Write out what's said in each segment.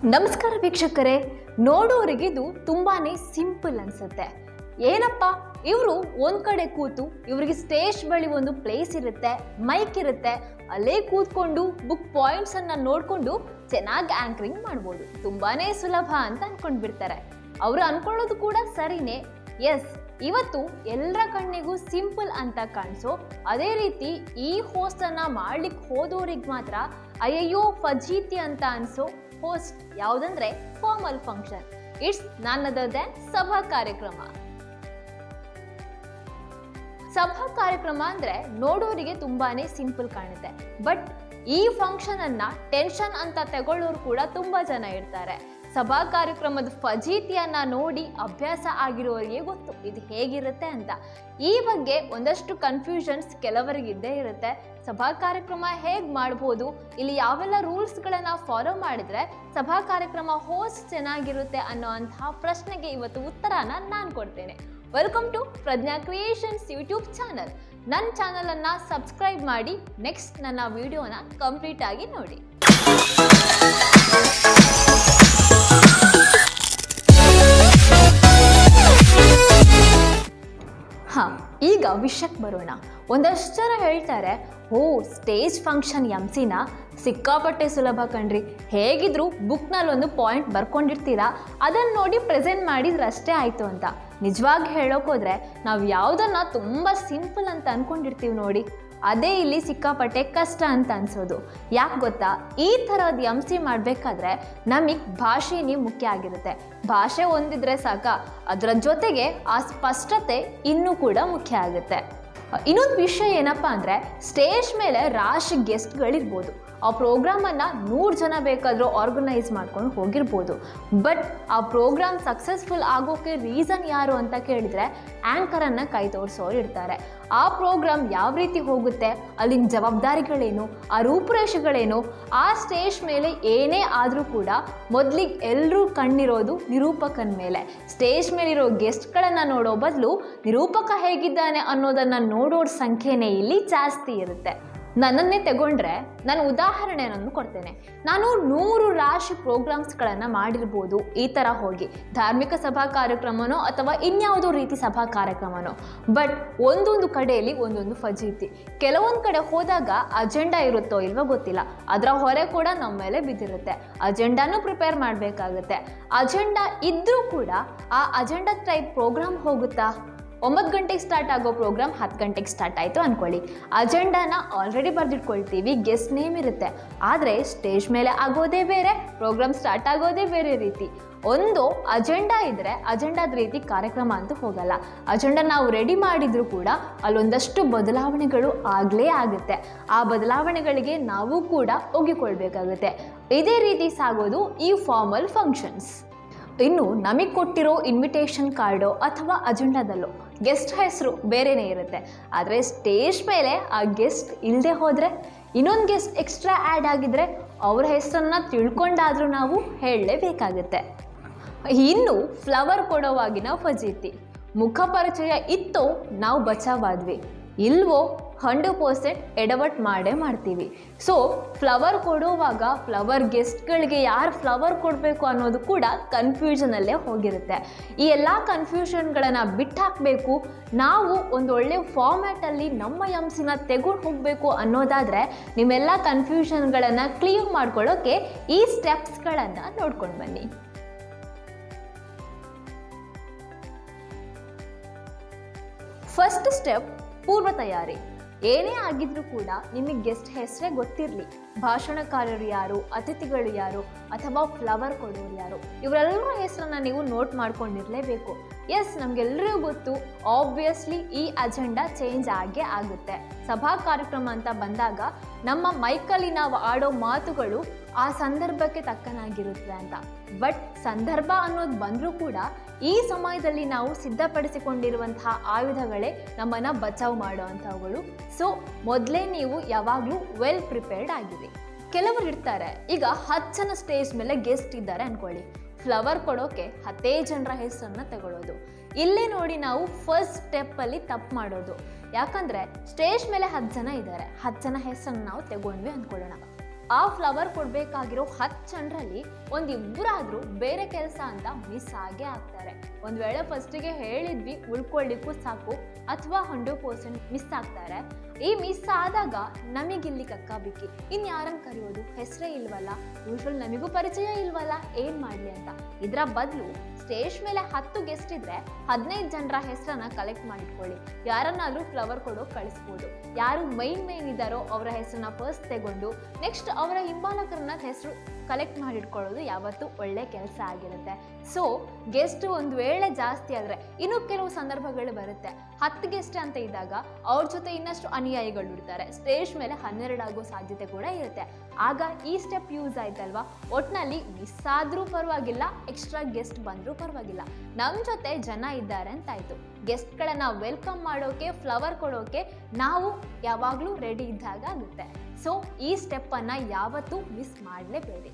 ನಮಸ್ಕಾರ ವೀಕ್ಷಕರೇ ನೋಡೋರಿಗೆ ಇದು ತುಂಬಾನೇ ಸಿಂಪಲ್ ಅನ್ಸುತ್ತೆ ಏನಪ್ಪ ಇವರು ಒಂದ್ ಕಡೆ ಕೂತು ಇವರಿಗೆ ಸ್ಟೇಜ್ ಬಳಿ ಒಂದು ಪ್ಲೇಸ್ ಇರುತ್ತೆ ಮೈಕ್ ಇರುತ್ತೆ ಅಲ್ಲೇ ಕೂತ್ಕೊಂಡು ಬುಕ್ ಪಾಯಿಂಟ್ಸ್ ಅನ್ನ ನೋಡ್ಕೊಂಡು ಚೆನ್ನಾಗಿ ಆಂಕರಿಂಗ್ ಮಾಡ್ಬೋದು ತುಂಬಾನೇ ಸುಲಭ ಅಂತ ಅನ್ಕೊಂಡ್ ಬಿಡ್ತಾರೆ ಅವರು ಅನ್ಕೊಳ್ಳೋದು ಕೂಡ ಸರಿನೇ ಎಸ್ ಇವತ್ತು ಎಲ್ಲರ ಕಣ್ಣಿಗೂ ಸಿಂಪಲ್ ಅಂತ ಕಾಣಿಸೋ ಅದೇ ರೀತಿ ಈ ಹೋಸ್ಟ್ ಅನ್ನ ಮಾಡ್ಲಿಕ್ಕೆ ಹೋದೋರಿಗೆ ಮಾತ್ರ ಅಯ್ಯಯ್ಯೋ ಫಜೀತಿ ಅಂತ ಅನ್ಸೋ ಹೋಸ್ಟ್ ಯಾವುದಂದ್ರೆ formal function it's none other then ಸಭಾ ಕಾರ್ಯಕ್ರಮ ಸಭಾ ಕಾರ್ಯಕ್ರಮ ಅಂದ್ರೆ ನೋಡೋರಿಗೆ ತುಂಬಾನೇ ಸಿಂಪಲ್ ಕಾಣುತ್ತೆ ಬಟ್ ಈ ಫಂಕ್ಷನ್ ಅನ್ನ ಟೆನ್ಷನ್ ಅಂತ ತಗೊಳ್ಳೋರು ಕೂಡ ತುಂಬಾ ಜನ ಇರ್ತಾರೆ ಸಭಾ ಕಾರ್ಯಕ್ರಮದ ಫಜೀತಿಯನ್ನ ನೋಡಿ ಅಭ್ಯಾಸ ಆಗಿರೋರಿಗೆ ಗೊತ್ತು ಇದು ಹೇಗಿರುತ್ತೆ ಅಂತ ಈ ಬಗ್ಗೆ ಒಂದಷ್ಟು ಕನ್ಫ್ಯೂಷನ್ಸ್ ಕೆಲವರಿಗೆ ಇದ್ದೇ ಇರುತ್ತೆ ಸಭಾ ಕಾರ್ಯಕ್ರಮ ಹೇಗೆ ಮಾಡ್ಬೋದು ಇಲ್ಲಿ ಯಾವೆಲ್ಲ ರೂಲ್ಸ್ಗಳನ್ನ ಫಾಲೋ ಮಾಡಿದ್ರೆ ಸಭಾ ಕಾರ್ಯಕ್ರಮ ಹೋಸ್ಟ್ ಚೆನ್ನಾಗಿರುತ್ತೆ ಅನ್ನೋ ಅಂತಹ ಪ್ರಶ್ನೆಗೆ ಇವತ್ತು ಉತ್ತರನ ನಾನು ಕೊಡ್ತೇನೆ welcome to Prajna creations YouTube channel ನನ್ನ ಚಾನಲನ್ನು ಸಬ್ಸ್ಕ್ರೈಬ್ ಮಾಡಿ ನೆಕ್ಸ್ಟ್ ನನ್ನ ವಿಡಿಯೋನ ಕಂಪ್ಲೀಟ್ ಆಗಿ ನೋಡಿ ಹಾಂ ಈಗ ವಿಷಯಕ್ಕೆ ಬರೋಣ ಒಂದಷ್ಟು ಜನ ಹೇಳ್ತಾರೆ ಓ ಸ್ಟೇಜ್ ಫಂಕ್ಷನ್ ಎಂಸಿನ ಸಿಕ್ಕಾಪಟ್ಟೆ ಸುಲಭ ಕಣ್ರಿ ಹೇಗಿದ್ರು ಬುಕ್ನಲ್ಲಿ ಒಂದು ಪಾಯಿಂಟ್ ಬರ್ಕೊಂಡಿರ್ತೀರಾ ಅದನ್ನು ನೋಡಿ ಪ್ರೆಸೆಂಟ್ ಮಾಡಿದ್ರೆ ಅಷ್ಟೇ ಆಯಿತು ಅಂತ ನಿಜವಾಗಿ ಹೇಳೋಕೋದ್ರೆ ನಾವು ಯಾವುದನ್ನು ತುಂಬ ಸಿಂಪಲ್ ಅಂತ ಅಂದ್ಕೊಂಡಿರ್ತೀವಿ ನೋಡಿ ಅದೇ ಇಲ್ಲಿ ಸಿಕ್ಕಾಪಟ್ಟೆ ಕಷ್ಟ ಅಂತ ಅನ್ಸೋದು ಯಾಕೆ ಗೊತ್ತಾ ಈ ಥರದ ಎಮ್ ಸಿ ಮಾಡಬೇಕಾದ್ರೆ ನಮಗೆ ಭಾಷೆನೇ ಮುಖ್ಯ ಆಗಿರುತ್ತೆ ಭಾಷೆ ಹೊಂದಿದ್ರೆ ಸಾಕ ಅದರ ಜೊತೆಗೆ ಆ ಸ್ಪಷ್ಟತೆ ಇನ್ನೂ ಕೂಡ ಮುಖ್ಯ ಆಗುತ್ತೆ ಇನ್ನೊಂದು ವಿಷಯ ಏನಪ್ಪ ಅಂದರೆ ಸ್ಟೇಜ್ ಮೇಲೆ ರಾಶಿ ಗೆಸ್ಟ್ಗಳಿರ್ಬೋದು ಆ ಪ್ರೋಗ್ರಾಮನ್ನು ನೂರು ಜನ ಬೇಕಾದರೂ ಆರ್ಗನೈಸ್ ಮಾಡ್ಕೊಂಡು ಹೋಗಿರ್ಬೋದು ಬಟ್ ಆ ಪ್ರೋಗ್ರಾಮ್ ಸಕ್ಸಸ್ಫುಲ್ ಆಗೋಕ್ಕೆ ರೀಸನ್ ಯಾರು ಅಂತ ಕೇಳಿದರೆ ಆ್ಯಂಕರನ್ನು ಕೈ ತೋರಿಸೋರು ಇರ್ತಾರೆ ಆ ಪ್ರೋಗ್ರಾಮ್ ಯಾವ ರೀತಿ ಹೋಗುತ್ತೆ ಅಲ್ಲಿನ ಜವಾಬ್ದಾರಿಗಳೇನು ಆ ರೂಪುರೇಷೆಗಳೇನು ಆ ಸ್ಟೇಜ್ ಮೇಲೆ ಏನೇ ಆದರೂ ಕೂಡ ಮೊದಲಿಗೆ ಎಲ್ಲರೂ ಕಣ್ಣಿರೋದು ನಿರೂಪಕನ ಮೇಲೆ ಸ್ಟೇಜ್ ಮೇಲಿರೋ ಗೆಸ್ಟ್ಗಳನ್ನು ನೋಡೋ ಬದಲು ನಿರೂಪಕ ಹೇಗಿದ್ದಾನೆ ಅನ್ನೋದನ್ನು ನೋಡೋರ ಸಂಖ್ಯೆನೇ ಇಲ್ಲಿ ಜಾಸ್ತಿ ಇರುತ್ತೆ ನನ್ನನ್ನೇ ತಗೊಂಡ್ರೆ ನಾನು ಉದಾಹರಣೆಯನ್ನು ಕೊಡ್ತೇನೆ ನಾನು ನೂರು ರಾಶಿ ಪ್ರೋಗ್ರಾಮ್ಸ್ಗಳನ್ನು ಮಾಡಿರ್ಬೋದು ಈ ಥರ ಹೋಗಿ ಧಾರ್ಮಿಕ ಸಭಾ ಕಾರ್ಯಕ್ರಮನೋ ಅಥವಾ ಇನ್ಯಾವುದೋ ರೀತಿ ಸಭಾ ಕಾರ್ಯಕ್ರಮನೋ ಬಟ್ ಒಂದೊಂದು ಕಡೆಯಲ್ಲಿ ಒಂದೊಂದು ಫಜೀತಿ ಕೆಲವೊಂದು ಕಡೆ ಹೋದಾಗ ಅಜೆಂಡಾ ಇರುತ್ತೋ ಇಲ್ವೋ ಗೊತ್ತಿಲ್ಲ ಅದರ ಹೊರೆ ಕೂಡ ನಮ್ಮ ಮೇಲೆ ಬಿದ್ದಿರುತ್ತೆ ಅಜೆಂಡಾನು ಪ್ರಿಪೇರ್ ಮಾಡಬೇಕಾಗುತ್ತೆ ಅಜೆಂಡಾ ಇದ್ದರೂ ಕೂಡ ಆ ಅಜೆಂಡಾ ಟೈಪ್ ಪ್ರೋಗ್ರಾಮ್ ಹೋಗುತ್ತಾ ಒಂಬತ್ತು ಗಂಟೆಗೆ ಸ್ಟಾರ್ಟ್ ಆಗೋ ಪ್ರೋಗ್ರಾಮ್ ಹತ್ತು ಗಂಟೆಗೆ ಸ್ಟಾರ್ಟ್ ಆಯಿತು ಅಂದ್ಕೊಳ್ಳಿ ಅಜೆಂಡಾನ ಆಲ್ರೆಡಿ ಬರೆದಿಟ್ಕೊಳ್ತೀವಿ ಗೆಸ್ಟ್ ನೇಮ್ ಇರುತ್ತೆ ಆದರೆ ಸ್ಟೇಜ್ ಮೇಲೆ ಆಗೋದೇ ಬೇರೆ ಪ್ರೋಗ್ರಾಮ್ ಸ್ಟಾರ್ಟ್ ಆಗೋದೇ ಬೇರೆ ರೀತಿ ಒಂದು ಅಜೆಂಡಾ ಇದ್ದರೆ ಅಜೆಂಡಾದ ರೀತಿ ಕಾರ್ಯಕ್ರಮ ಅಂತೂ ಹೋಗಲ್ಲ ಅಜೆಂಡಾ ನಾವು ರೆಡಿ ಮಾಡಿದರೂ ಕೂಡ ಅಲ್ಲೊಂದಷ್ಟು ಬದಲಾವಣೆಗಳು ಆಗಲೇ ಆಗುತ್ತೆ ಆ ಬದಲಾವಣೆಗಳಿಗೆ ನಾವು ಕೂಡ ಒಗ್ಗಿಕೊಳ್ಬೇಕಾಗುತ್ತೆ ಇದೇ ರೀತಿ ಸಾಗೋದು ಈ ಫಾರ್ಮಲ್ ಫಂಕ್ಷನ್ಸ್ ಇನ್ನು ನಮಗೆ ಕೊಟ್ಟಿರೋ ಇನ್ವಿಟೇಷನ್ ಕಾರ್ಡೋ ಅಥವಾ ಅಜೆಂಡಾದಲ್ಲೋ ಗೆಸ್ಟ್ ಹೆಸರು ಬೇರೆನೇ ಇರುತ್ತೆ ಆದರೆ ಸ್ಟೇಜ್ ಮೇಲೆ ಆ ಗೆಸ್ಟ್ ಇಲ್ಲದೆ ಹೋದರೆ ಇನ್ನೊಂದು ಗೆಸ್ಟ್ ಎಕ್ಸ್ಟ್ರಾ ಆ್ಯಡ್ ಆಗಿದ್ರೆ ಅವ್ರ ಹೆಸರನ್ನ ತಿಳ್ಕೊಂಡಾದರೂ ನಾವು ಹೇಳಲೇಬೇಕಾಗುತ್ತೆ ಇನ್ನು ಫ್ಲವರ್ ಕೊಡೋವಾಗಿನ ಫಜೀತಿ ಮುಖ ಪರಿಚಯ ಇತ್ತೋ ನಾವು ಬಚಾವಾದ್ವಿ ಇಲ್ವೋ ಹಂಡ್ರೆಡ್ ಪರ್ಸೆಂಟ್ ಎಡವಟ್ ಮಾಡೇ ಮಾಡ್ತೀವಿ ಸೊ ಫ್ಲವರ್ ಕೊಡುವಾಗ ಫ್ಲವರ್ ಗೆಸ್ಟ್ಗಳಿಗೆ ಯಾರು ಫ್ಲವರ್ ಕೊಡಬೇಕು ಅನ್ನೋದು ಕೂಡ ಕನ್ಫ್ಯೂಷನಲ್ಲೇ ಹೋಗಿರುತ್ತೆ ಈ ಎಲ್ಲ ಕನ್ಫ್ಯೂಷನ್ಗಳನ್ನು ಬಿಟ್ಟು ಹಾಕಬೇಕು ನಾವು ಒಂದು ಒಳ್ಳೆಯ ಫಾರ್ಮ್ಯಾಟಲ್ಲಿ ನಮ್ಮ ಎಂಸಿನ ತೆಗೆದು ಹೋಗಬೇಕು ಅನ್ನೋದಾದರೆ ನಿಮ್ಮೆಲ್ಲ ಕನ್ಫ್ಯೂಷನ್ಗಳನ್ನು ಕ್ಲಿಯರ್ ಮಾಡ್ಕೊಳ್ಳೋಕ್ಕೆ ಈ ಸ್ಟೆಪ್ಸ್ಗಳನ್ನು ನೋಡ್ಕೊಂಡು ಬನ್ನಿ ಫಸ್ಟ್ ಸ್ಟೆಪ್ ಪೂರ್ವ ತಯಾರಿ ಏನೇ ಆಗಿದ್ರೂ ಕೂಡ ನಿಮಗೆ ಗೆಸ್ಟ್ ಹೆಸರೇ ಗೊತ್ತಿರಲಿ ಭಾಷಣಕಾರರು ಯಾರು ಅತಿಥಿಗಳು ಯಾರು ಅಥವಾ ಫ್ಲವರ್ ಕೊಡೋರು ಯಾರು ಇವರೆಲ್ಲರ ಹೆಸರನ್ನ ನೀವು ನೋಟ್ ಮಾಡ್ಕೊಂಡಿರಲೇಬೇಕು ಎಸ್ ನಮಗೆಲ್ಲರಿಗೂ ಗೊತ್ತು ಆಬ್ವಿಯಸ್ಲಿ ಈ ಅಜೆಂಡಾ ಚೇಂಜ್ ಆಗೇ ಆಗುತ್ತೆ ಸಭಾ ಕಾರ್ಯಕ್ರಮ ಅಂತ ಬಂದಾಗ ನಮ್ಮ ಮೈಕಲ್ಲಿ ನಾವು ಆಡೋ ಮಾತುಗಳು ಆ ಸಂದರ್ಭಕ್ಕೆ ತಕ್ಕನಾಗಿರುತ್ತೆ ಅಂತ ಬಟ್ ಸಂದರ್ಭ ಅನ್ನೋದು ಬಂದರೂ ಕೂಡ ಈ ಸಮಯದಲ್ಲಿ ನಾವು ಸಿದ್ಧಪಡಿಸಿಕೊಂಡಿರುವಂತಹ ಆಯುಧಗಳೇ ನಮ್ಮನ್ನು ಬಚಾವ್ ಮಾಡೋ ಅಂಥವುಗಳು ಸೊ ಮೊದಲೇ ನೀವು ಯಾವಾಗಲೂ ವೆಲ್ ಪ್ರಿಪೇರ್ಡ್ ಆಗಿರಿ ಕೆಲವರು ಇರ್ತಾರೆ ಈಗ ಹತ್ತು ಜನ ಸ್ಟೇಜ್ ಮೇಲೆ ಗೆಸ್ಟ್ ಇದ್ದಾರೆ ಅಂದ್ಕೊಳ್ಳಿ ಫ್ಲವರ್ ಕೊಡೋಕೆ ಹತ್ತೇ ಜನರ ಹೆಸರನ್ನ ತಗೊಳ್ಳೋದು ಇಲ್ಲೇ ನೋಡಿ ನಾವು ಫಸ್ಟ್ ಸ್ಟೆಪ್ಪಲ್ಲಿ ತಪ್ಪು ಮಾಡೋದು ಯಾಕಂದರೆ ಸ್ಟೇಜ್ ಮೇಲೆ ಹತ್ತು ಜನ ಇದ್ದಾರೆ ಹತ್ತು ಜನ ಹೆಸರನ್ನು ನಾವು ತಗೊಂಡ್ವಿ ಅಂದ್ಕೊಳ್ಳೋಣ ಆ ಫ್ಲವರ್ ಕೊಡಬೇಕಾಗಿರೋ ಹತ್ತು ಜನರಲ್ಲಿ ಒಂದು ಇಬ್ಬರಾದರೂ ಬೇರೆ ಕೆಲಸ ಅಂತ ಮಿಸ್ ಆಗೇ ಆಗ್ತಾರೆ ಒಂದು ವೇಳೆ ಫಸ್ಟಿಗೆ ಹೇಳಿದ್ವಿ ಉಳ್ಕೊಳ್ಳಿಕ್ಕೂ ಸಾಕು ಅಥವಾ ಹಂಡ್ರೆಡ್ ಪರ್ಸೆಂಟ್ ಮಿಸ್ ಆಗ್ತಾರೆ ಈ ಮಿಸ್ ಆದಾಗ ನಮಗಿಲ್ಲಿ ಕಕ್ಕಾಬಿಕ್ಕಿ ಇನ್ನು ಯಾರನ್ನು ಕರೆಯೋದು ಹೆಸರೇ ಇಲ್ವಲ್ಲ ಯೂಶ್ವಲ್ ನಮಗೂ ಪರಿಚಯ ಇಲ್ವಲ್ಲ ಏನು ಮಾಡಲಿ ಅಂತ ಇದರ ಬದಲು ಸ್ಟೇಜ್ ಮೇಲೆ ಹತ್ತು ಗೆಸ್ಟ್ ಇದ್ರೆ ಹದಿನೈದು ಜನರ ಹೆಸರನ್ನ ಕಲೆಕ್ಟ್ ಮಾಡಿಟ್ಕೊಳ್ಳಿ ಯಾರನ್ನಾದ್ರೂ ಫ್ಲವರ್ ಕೊಡೋ ಕಳಿಸ್ಬೋದು ಯಾರು ಮೈನ್ ಮೈನ್ ಇದ್ದಾರೋ ಅವರ ಹೆಸರನ್ನ ಫಸ್ಟ್ ತಗೊಂಡು ನೆಕ್ಸ್ಟ್ ಅವರ ಹಿಂಬಾಲಕರನ್ನ ಹೆಸರು ಕಲೆಕ್ಟ್ ಮಾಡಿಟ್ಕೊಳ್ಳೋದು ಯಾವತ್ತೂ ಒಳ್ಳೆ ಕೆಲಸ ಆಗಿರುತ್ತೆ ಸೊ ಗೆಸ್ಟ್ ಒಂದು ವೇಳೆ ಜಾಸ್ತಿ ಆದರೆ ಇನ್ನೂ ಕೆಲವು ಸಂದರ್ಭಗಳು ಬರುತ್ತೆ ಹತ್ತು ಗೆಸ್ಟ್ ಅಂತ ಇದ್ದಾಗ ಅವ್ರ ಜೊತೆ ಇನ್ನಷ್ಟು ಅನುಯಾಯಿಗಳು ಇರ್ತಾರೆ ಸ್ಟೇಜ್ ಮೇಲೆ ಹನ್ನೆರಡು ಆಗೋ ಸಾಧ್ಯತೆ ಕೂಡ ಇರುತ್ತೆ ಆಗ ಈ ಸ್ಟೆಪ್ ಯೂಸ್ ಆಯ್ತಲ್ವಾ ಒಟ್ನಲ್ಲಿ ಮಿಸ್ ಆದರೂ ಪರವಾಗಿಲ್ಲ ಎಕ್ಸ್ಟ್ರಾ ಗೆಸ್ಟ್ ಬಂದರೂ ಪರವಾಗಿಲ್ಲ ನಮ್ಮ ಜೊತೆ ಜನ ಇದ್ದಾರೆ ಅಂತಾಯ್ತು ಗೆಸ್ಟ್ಗಳನ್ನ ವೆಲ್ಕಮ್ ಮಾಡೋಕೆ ಫ್ಲವರ್ ಕೊಡೋಕೆ ನಾವು ಯಾವಾಗಲೂ ರೆಡಿ ಇದ್ದಾಗ ಆಗುತ್ತೆ ಸೊ ಈ ಸ್ಟೆಪ್ಪನ್ನು ಯಾವತ್ತೂ ಮಿಸ್ ಮಾಡಲೇಬೇಡಿ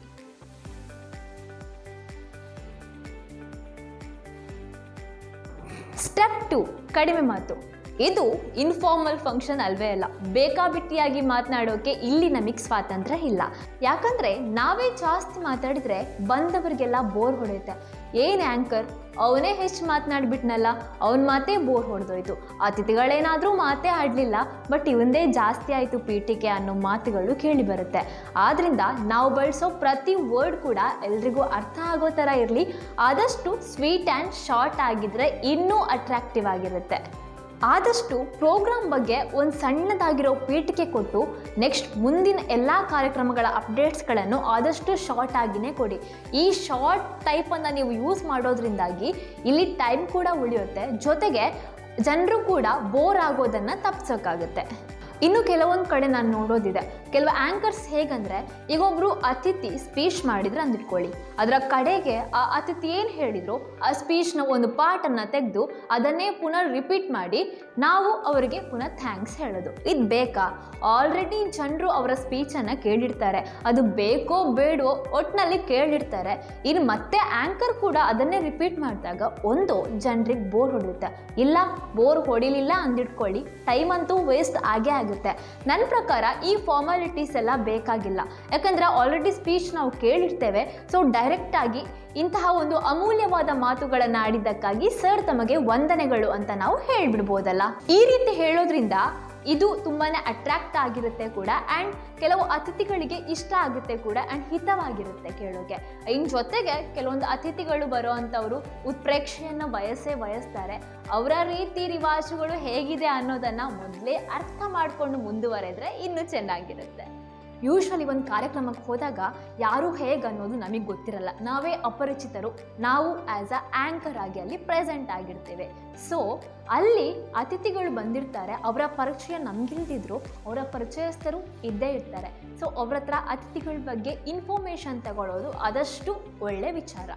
ಸ್ಟೆಪ್ ಟು ಕಡಿಮೆ ಮಾತು ಇದು ಇನ್ಫಾರ್ಮಲ್ ಫಂಕ್ಷನ್ ಅಲ್ವೇ ಅಲ್ಲ ಬೇಕಾಬಿಟ್ಟಿಯಾಗಿ ಮಾತನಾಡೋಕೆ ಇಲ್ಲಿ ನಮಗೆ ಸ್ವಾತಂತ್ರ್ಯ ಇಲ್ಲ ಯಾಕಂದರೆ ನಾವೇ ಜಾಸ್ತಿ ಮಾತಾಡಿದ್ರೆ ಬಂದವರಿಗೆಲ್ಲ ಬೋರ್ ಹೊಡೆಯುತ್ತೆ ಏನು ಆ್ಯಂಕರ್ ಅವನೇ ಹೆಚ್ಚು ಮಾತನಾಡ್ಬಿಟ್ನಲ್ಲ ಅವನ ಮಾತೇ ಬೋರ್ ಹೊಡೆದೋಯ್ತು ಅತಿಥಿಗಳೇನಾದರೂ ಮಾತೇ ಆಡಲಿಲ್ಲ ಬಟ್ ಇವಂದೇ ಜಾಸ್ತಿ ಆಯಿತು ಪೀಠಿಕೆ ಅನ್ನೋ ಮಾತುಗಳು ಕೇಳಿ ಬರುತ್ತೆ ಆದ್ದರಿಂದ ನಾವು ಬಳಸೋ ಪ್ರತಿ ವರ್ಡ್ ಕೂಡ ಎಲ್ರಿಗೂ ಅರ್ಥ ಆಗೋ ಥರ ಇರಲಿ ಆದಷ್ಟು ಸ್ವೀಟ್ ಆ್ಯಂಡ್ ಶಾರ್ಟ್ ಆಗಿದ್ರೆ ಇನ್ನೂ ಅಟ್ರಾಕ್ಟಿವ್ ಆಗಿರುತ್ತೆ ಆದಷ್ಟು ಪ್ರೋಗ್ರಾಮ್ ಬಗ್ಗೆ ಒಂದು ಸಣ್ಣದಾಗಿರೋ ಪೀಠಿಕೆ ಕೊಟ್ಟು ನೆಕ್ಸ್ಟ್ ಮುಂದಿನ ಎಲ್ಲ ಕಾರ್ಯಕ್ರಮಗಳ ಅಪ್ಡೇಟ್ಸ್ಗಳನ್ನು ಆದಷ್ಟು ಶಾರ್ಟ್ ಆಗಿನೇ ಕೊಡಿ ಈ ಶಾರ್ಟ್ ಟೈಪನ್ನು ನೀವು ಯೂಸ್ ಮಾಡೋದ್ರಿಂದಾಗಿ ಇಲ್ಲಿ ಟೈಮ್ ಕೂಡ ಉಳಿಯುತ್ತೆ ಜೊತೆಗೆ ಜನರು ಕೂಡ ಬೋರ್ ಆಗೋದನ್ನು ತಪ್ಪಿಸೋಕ್ಕಾಗುತ್ತೆ ಇನ್ನು ಕೆಲವೊಂದು ಕಡೆ ನಾನು ನೋಡೋದಿದೆ ಕೆಲವು ಆ್ಯಂಕರ್ಸ್ ಹೇಗಂದರೆ ಈಗ ಒಬ್ಬರು ಅತಿಥಿ ಸ್ಪೀಚ್ ಮಾಡಿದ್ರೆ ಅಂದಿಟ್ಕೊಳ್ಳಿ ಅದರ ಕಡೆಗೆ ಆ ಅತಿಥಿ ಏನು ಹೇಳಿದ್ರು ಆ ಸ್ಪೀಚ್ನ ಒಂದು ಪಾರ್ಟನ್ನು ತೆಗೆದು ಅದನ್ನೇ ಪುನಃ ರಿಪೀಟ್ ಮಾಡಿ ನಾವು ಅವರಿಗೆ ಪುನಃ ಥ್ಯಾಂಕ್ಸ್ ಹೇಳೋದು ಇದು ಬೇಕಾ ಆಲ್ರೆಡಿ ಜನರು ಅವರ ಸ್ಪೀಚನ್ನು ಕೇಳಿರ್ತಾರೆ ಅದು ಬೇಕೋ ಬೇಡವೋ ಒಟ್ಟಿನಲ್ಲಿ ಕೇಳಿರ್ತಾರೆ ಇನ್ನು ಮತ್ತೆ ಆ್ಯಂಕರ್ ಕೂಡ ಅದನ್ನೇ ರಿಪೀಟ್ ಮಾಡಿದಾಗ ಒಂದು ಜನರಿಗೆ ಬೋರ್ ಹೊಡೆಯುತ್ತೆ ಇಲ್ಲ ಬೋರ್ ಹೊಡಿಲಿಲ್ಲ ಅಂದಿಟ್ಕೊಳ್ಳಿ ಟೈಮ್ ಅಂತೂ ವೇಸ್ಟ್ ಆಗೇ ಆಗುತ್ತೆ ನನ್ನ ಪ್ರಕಾರ ಈ ಫಾರ್ಮಾಲಿಟೀಸ್ ಎಲ್ಲ ಬೇಕಾಗಿಲ್ಲ ಯಾಕಂದರೆ ಆಲ್ರೆಡಿ ಸ್ಪೀಚ್ ನಾವು ಕೇಳಿರ್ತೇವೆ ಸೊ ಡೈರೆಕ್ಟಾಗಿ ಇಂತಹ ಒಂದು ಅಮೂಲ್ಯವಾದ ಮಾತುಗಳನ್ನು ಆಡಿದ್ದಕ್ಕಾಗಿ ಸರ್ ತಮಗೆ ವಂದನೆಗಳು ಅಂತ ನಾವು ಹೇಳ್ಬಿಡ್ಬೋದಲ್ಲ ಈ ರೀತಿ ಹೇಳೋದ್ರಿಂದ ಇದು ತುಂಬಾ ಅಟ್ರಾಕ್ಟ್ ಆಗಿರುತ್ತೆ ಕೂಡ ಆ್ಯಂಡ್ ಕೆಲವು ಅತಿಥಿಗಳಿಗೆ ಇಷ್ಟ ಆಗುತ್ತೆ ಕೂಡ ಆ್ಯಂಡ್ ಹಿತವಾಗಿರುತ್ತೆ ಕೇಳೋಕೆ ಇನ್ನು ಜೊತೆಗೆ ಕೆಲವೊಂದು ಅತಿಥಿಗಳು ಬರೋ ಅಂಥವರು ಉತ್ಪ್ರೇಕ್ಷೆಯನ್ನು ಬಯಸೇ ಬಯಸ್ತಾರೆ ಅವರ ರೀತಿ ರಿವಾಜುಗಳು ಹೇಗಿದೆ ಅನ್ನೋದನ್ನು ಮೊದಲೇ ಅರ್ಥ ಮಾಡಿಕೊಂಡು ಮುಂದುವರೆದ್ರೆ ಇನ್ನೂ ಚೆನ್ನಾಗಿರುತ್ತೆ ಯೂಶ್ವಲಿ ಒಂದು ಕಾರ್ಯಕ್ರಮಕ್ಕೆ ಹೋದಾಗ ಯಾರು ಹೇಗೆ ಅನ್ನೋದು ನಮಗೆ ಗೊತ್ತಿರಲ್ಲ ನಾವೇ ಅಪರಿಚಿತರು ನಾವು ಆ್ಯಸ್ ಅ ಆ್ಯಂಕರ್ ಆಗಿ ಅಲ್ಲಿ ಪ್ರೆಸೆಂಟ್ ಆಗಿರ್ತೇವೆ ಸೊ ಅಲ್ಲಿ ಅತಿಥಿಗಳು ಬಂದಿರ್ತಾರೆ ಅವರ ಪರಿಚಯ ನಮಗಿಲ್ದಿದ್ರು ಅವರ ಪರಿಚಯಸ್ಥರು ಇದ್ದೇ ಇರ್ತಾರೆ ಸೊ ಅವ್ರ ಹತ್ರ ಅತಿಥಿಗಳ ಬಗ್ಗೆ ಇನ್ಫಾರ್ಮೇಷನ್ ತಗೊಳ್ಳೋದು ಆದಷ್ಟು ಒಳ್ಳೆ ವಿಚಾರ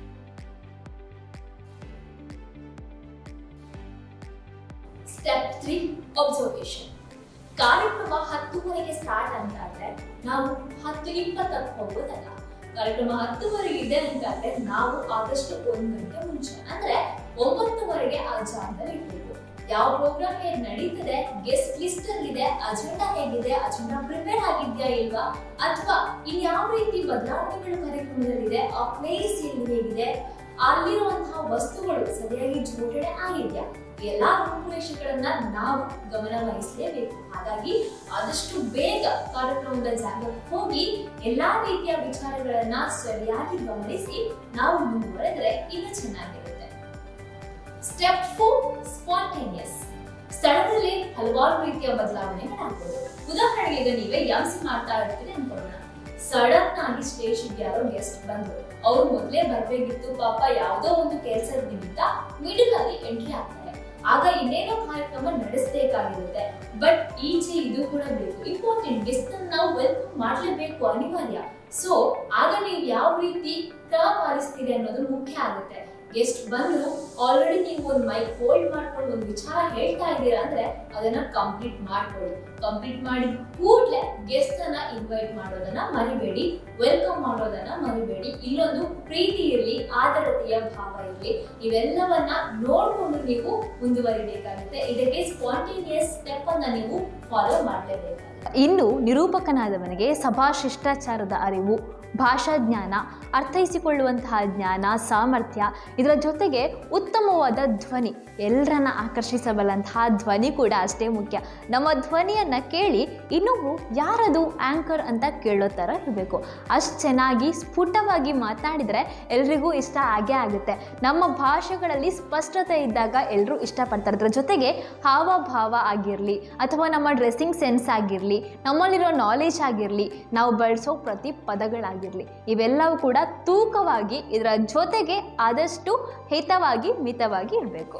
ಸ್ಟೆಪ್ ತ್ರೀ ಅಬ್ಸರ್ವೇಷನ್ ಕಾರ್ಯಕ್ರಮ ಹತ್ತುವರೆಗೆ ಸ್ಟಾರ್ಟ್ ಅಂತ ಆದ್ರೆ ನಾವು ಹತ್ತು ಇಪ್ಪತ್ತಕ್ಕೆ ಹೋಗೋದಲ್ಲ ಕಾರ್ಯಕ್ರಮ ಹತ್ತುವರೆಗೆ ಇದೆ ಅಂತಂದ್ರೆ ನಾವು ಆದಷ್ಟು ಒಂದ್ ಗಂಟೆ ಮುಂಚೆ ಅಂದ್ರೆ ಒಂಬತ್ತುವರೆಗೆ ಆ ಜಾಗದಲ್ಲಿ ಇರ್ಬೇಕು ಯಾವ ಪ್ರೋಗ್ರಾಮ್ ಹೇಗೆ ನಡೀತದೆ ಗೆಸ್ಟ್ ಲಿಸ್ಟ್ ಅಲ್ಲಿ ಇದೆ ಅಜೆಂಡಾ ಹೇಗಿದೆ ಅಜೆಂಡಾ ಪ್ರಿಪೇರ್ ಆಗಿದ್ಯಾ ಇಲ್ವಾ ಅಥವಾ ಇನ್ಯಾವ ರೀತಿ ಬದಲಾವಣೆಗಳು ಕಾರ್ಯಕ್ರಮದಲ್ಲಿದೆ ಆ ಪ್ಲೇಸ್ ಎಲ್ಲಿ ಹೇಗಿದೆ ಅಲ್ಲಿರುವಂತಹ ವಸ್ತುಗಳು ಸರಿಯಾಗಿ ಜೋಡಣೆ ಆಗಿದ್ಯಾ ಎಲ್ಲಾ ರೂಪುರೇಷೆಗಳನ್ನ ನಾವು ಗಮನ ವಹಿಸಲೇಬೇಕು ಹಾಗಾಗಿ ಆದಷ್ಟು ಬೇಗ ಕಾರ್ಯಕ್ರಮದ ಜಾಗಕ್ಕೆ ಹೋಗಿ ಎಲ್ಲಾ ರೀತಿಯ ವಿಚಾರಗಳನ್ನ ಸರಿಯಾಗಿ ಗಮನಿಸಿ ನಾವು ಮುಂದುವರೆದ್ರೆ ಇನ್ನು ಚೆನ್ನಾಗಿರುತ್ತೆ ಸ್ಟೆಪ್ ಫೋರ್ ಸ್ಪಾಂಟೇನಿಯಸ್ ಸ್ಥಳದಲ್ಲಿ ಹಲವಾರು ರೀತಿಯ ಬದಲಾವಣೆಗಳಾಗ್ಬೋದು ಉದಾಹರಣೆಗೆ ಈಗ ನೀವೇ ಎಂಸಿ ಮಾಡ್ತಾ ಇರ್ತೀರಿ ಅನ್ಕೊಳ್ಳೋಣ ಸಡನ್ ಆಗಿ ಸ್ಟೇಷನ್ಗೆ ಯಾರೋ ಗೆಸ್ಟ್ ಬಂದ್ರು ಅವ್ರು ಮೊದಲೇ ಬರ್ಬೇಕಿತ್ತು ಪಾಪ ಯಾವ್ದೋ ಒಂದು ಕೆಲಸದ ನಿಮಿತ್ತ ಮಿಡಲ್ ಅಲ್ಲಿ ಎಂಟ್ರಿ ಆಗ್ತಾರೆ ಆಗ ಇನ್ನೇನೋ ಕಾರ್ಯಕ್ರಮ ನಡೆಸಬೇಕಾಗಿರುತ್ತೆ ಬಟ್ ಈಚೆ ಇದು ಕೂಡ ಬೇಕು ಇಂಪಾರ್ಟೆಂಟ್ ಗೆಸ್ಟ್ ನಾವು ವೆಲ್ಕಮ್ ಮಾಡ್ಲೇಬೇಕು ಅನಿವಾರ್ಯ ಸೊ ಆಗ ನೀವು ಯಾವ ರೀತಿ ಕ್ರಮ ಪಾಲಿಸ್ತೀರಿ ಅನ್ನೋದು ಮುಖ್ಯ ಆಗುತ್ತೆ ಗೆಸ್ಟ್ ಬಂದ್ರು ಆಲ್ರೆಡಿ ನೀವು ಒಂದು ಮೈಕ್ ಹೋಲ್ಡ್ ಮಾಡ್ಕೊಂಡು ಒಂದು ವಿಚಾರ ಹೇಳ್ತಾ ಇದ್ದೀರಾ ಅಂದ್ರೆ ಅದನ್ನ ಕಂಪ್ಲೀಟ್ ಮಾಡ್ಕೊಳ್ಳಿ ಕಂಪ್ಲೀಟ್ ಮಾಡಿದ ಕೂಡಲೇ ಗೆಸ್ಟ್ ಅನ್ನ ಇನ್ವೈಟ್ ಮಾಡೋದನ್ನ ಮರಿಬೇಡಿ ವೆಲ್ಕಮ್ ಮಾಡೋದನ್ನ ಮರಿಬೇಡಿ ಇಲ್ಲೊಂದು ಪ್ರೀತಿ ಇರಲಿ ಆದರತೆಯ ಭಾವ ಇರಲಿ ಇವೆಲ್ಲವನ್ನ ನೋಡ್ಕೊಂಡು ನೀವು ಮುಂದುವರಿಬೇಕಾಗುತ್ತೆ ಇದಕ್ಕೆ ಸ್ಪಾಂಟೇನಿಯಸ್ ಸ್ಟೆಪ್ ಅನ್ನ ನೀವು ಫಾಲೋ ಮಾಡಲೇಬೇಕಾಗುತ್ತೆ ಇನ್ನು ನಿರೂಪಕನಾದವನಿಗೆ ಸಭಾ ಶಿಷ್ಟಾಚಾರದ ಅರಿವು ಭಾಷಾ ಜ್ಞಾನ ಅರ್ಥೈಸಿಕೊಳ್ಳುವಂತಹ ಜ್ಞಾನ ಸಾಮರ್ಥ್ಯ ಇದರ ಜೊತೆಗೆ ಉತ್ತಮವಾದ ಧ್ವನಿ ಎಲ್ಲರನ್ನ ಆಕರ್ಷಿಸಬಲ್ಲಂತಹ ಧ್ವನಿ ಕೂಡ ಅಷ್ಟೇ ಮುಖ್ಯ ನಮ್ಮ ಧ್ವನಿಯನ್ನು ಕೇಳಿ ಇನ್ನೊಬ್ಬರು ಯಾರದು ಆ್ಯಂಕರ್ ಅಂತ ಕೇಳೋ ಥರ ಇರಬೇಕು ಅಷ್ಟು ಚೆನ್ನಾಗಿ ಸ್ಫುಟವಾಗಿ ಮಾತನಾಡಿದರೆ ಎಲ್ರಿಗೂ ಇಷ್ಟ ಆಗೇ ಆಗುತ್ತೆ ನಮ್ಮ ಭಾಷೆಗಳಲ್ಲಿ ಸ್ಪಷ್ಟತೆ ಇದ್ದಾಗ ಎಲ್ಲರೂ ಇಷ್ಟಪಡ್ತಾರೆ ಅದ್ರ ಜೊತೆಗೆ ಹಾವಭಾವ ಆಗಿರಲಿ ಅಥವಾ ನಮ್ಮ ಡ್ರೆಸ್ಸಿಂಗ್ ಸೆನ್ಸ್ ಆಗಿರಲಿ ನಮ್ಮಲ್ಲಿರೋ ನಾಲೆಜ್ ಆಗಿರಲಿ ನಾವು ಬಳಸೋ ಪ್ರತಿ ಪದಗಳಾಗಿರಲಿ ಇವೆಲ್ಲವೂ ಕೂಡ ತೂಕವಾಗಿ ಇದರ ಜೊತೆಗೆ ಆದಷ್ಟು ಹಿತವಾಗಿ ಮಿತವಾಗಿ ಇರಬೇಕು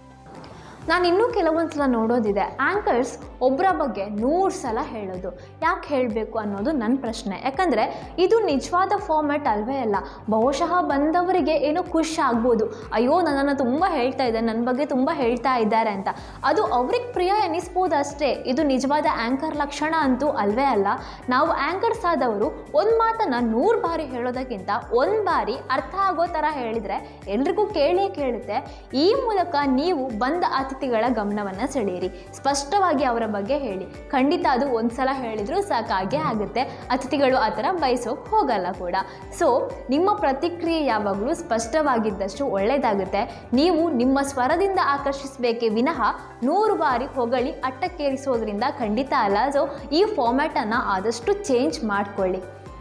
ನಾನು ಇನ್ನೂ ಕೆಲವೊಂದು ಸಲ ನೋಡೋದಿದೆ ಆ್ಯಂಕರ್ಸ್ ಒಬ್ಬರ ಬಗ್ಗೆ ನೂರು ಸಲ ಹೇಳೋದು ಯಾಕೆ ಹೇಳಬೇಕು ಅನ್ನೋದು ನನ್ನ ಪ್ರಶ್ನೆ ಯಾಕಂದರೆ ಇದು ನಿಜವಾದ ಫಾರ್ಮ್ಯಾಟ್ ಅಲ್ವೇ ಅಲ್ಲ ಬಹುಶಃ ಬಂದವರಿಗೆ ಏನೋ ಖುಷಿ ಆಗ್ಬೋದು ಅಯ್ಯೋ ನನ್ನನ್ನು ತುಂಬ ಹೇಳ್ತಾ ಇದ್ದಾರೆ ನನ್ನ ಬಗ್ಗೆ ತುಂಬ ಹೇಳ್ತಾ ಇದ್ದಾರೆ ಅಂತ ಅದು ಅವ್ರಿಗೆ ಪ್ರಿಯ ಎನಿಸ್ಬೋದು ಅಷ್ಟೇ ಇದು ನಿಜವಾದ ಆ್ಯಂಕರ್ ಲಕ್ಷಣ ಅಂತೂ ಅಲ್ವೇ ಅಲ್ಲ ನಾವು ಆ್ಯಂಕರ್ಸ್ ಆದವರು ಒಂದು ಮಾತನ್ನು ನೂರು ಬಾರಿ ಹೇಳೋದಕ್ಕಿಂತ ಒಂದು ಬಾರಿ ಅರ್ಥ ಆಗೋ ಥರ ಹೇಳಿದರೆ ಎಲ್ರಿಗೂ ಕೇಳೇ ಕೇಳುತ್ತೆ ಈ ಮೂಲಕ ನೀವು ಬಂದ ಅತಿಥಿಗಳ ಗಮನವನ್ನು ಸೆಳೆಯಿರಿ ಸ್ಪಷ್ಟವಾಗಿ ಅವರ ಬಗ್ಗೆ ಹೇಳಿ ಖಂಡಿತ ಅದು ಒಂದ್ಸಲ ಹೇಳಿದರೂ ಸಾಕಾಗೇ ಆಗುತ್ತೆ ಅತಿಥಿಗಳು ಆ ಥರ ಬಯಸೋಕೆ ಹೋಗಲ್ಲ ಕೂಡ ಸೊ ನಿಮ್ಮ ಪ್ರತಿಕ್ರಿಯೆ ಯಾವಾಗಲೂ ಸ್ಪಷ್ಟವಾಗಿದ್ದಷ್ಟು ಒಳ್ಳೆಯದಾಗುತ್ತೆ ನೀವು ನಿಮ್ಮ ಸ್ವರದಿಂದ ಆಕರ್ಷಿಸಬೇಕೇ ವಿನಃ ನೂರು ಬಾರಿ ಹೊಗಳಿ ಅಟ್ಟಕ್ಕೇರಿಸೋದ್ರಿಂದ ಖಂಡಿತ ಅಲ್ಲ ಸೊ ಈ ಫಾರ್ಮ್ಯಾಟನ್ನು ಆದಷ್ಟು ಚೇಂಜ್ ಮಾಡಿಕೊಳ್ಳಿ